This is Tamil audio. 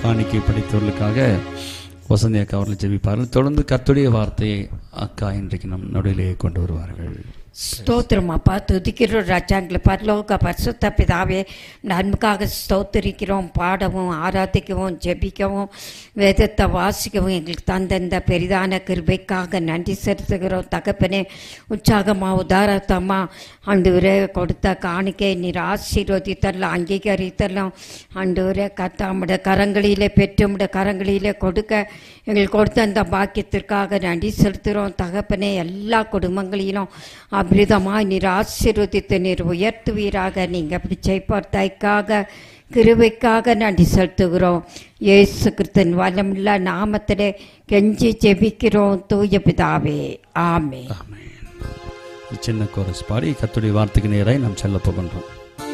காணிக்கை படைத்தவர்களுக்காக வசந்தி அக்கா அவர்கள் ஜெபிப்பார்கள் தொடர்ந்து கர்த்தருடைய வார்த்தையை அக்கா இன்றைக்கு நம் நடுவிலே கொண்டு வருவார்கள் ஸ்தோத்திரம் அப்பா துதிக்கிறோம் ராஜாங்களை பரலோக பரிசுத்த பிதாவே நன்மைக்காக ஸ்தோத்திரிக்கிறோம் பாடவும் ஆராதிக்கவும் ஜெபிக்கவும் வேதத்தை வாசிக்கவும் எங்களுக்கு தந்த இந்த பெரிதான கிருபைக்காக நன்றி செலுத்துகிறோம் தகப்பனே உற்சாகமாக உதாரத்தமாக ஆண்டவரே கொடுத்த காணிக்கை நீர் ஆசீர்வதித்தரலாம் அங்கீகரித்தரலாம் ஆண்டவரே கத்தாமுடைய கரங்களிலே பெற்றுமுடைய கரங்களிலே கொடுக்க எங்களுக்கு கொடுத்த அந்த பாக்கியத்திற்காக நன்றி செலுத்துகிறோம் தகப்பனே எல்லா குடும்பங்களிலும் அபிரிதமாய் நீர் ஆசீர்வதித்து நீர் உயர்த்துவீராக நீங்கள் அப்படி செய்ப்பதற்காக கிருபைக்காக நன்றி செலுத்துகிறோம் இயேசு கிறிஸ்தன் வல்லமுள்ள நாமத்திலே கெஞ்சி ஜெபிக்கிறோம் தூய பிதாவே ஆமே ஆமென். சின்ன கோரஸ் பாடி கர்த்தருடைய வார்த்தைக்கு நேராய் நாம் செல்ல போகின்றோம்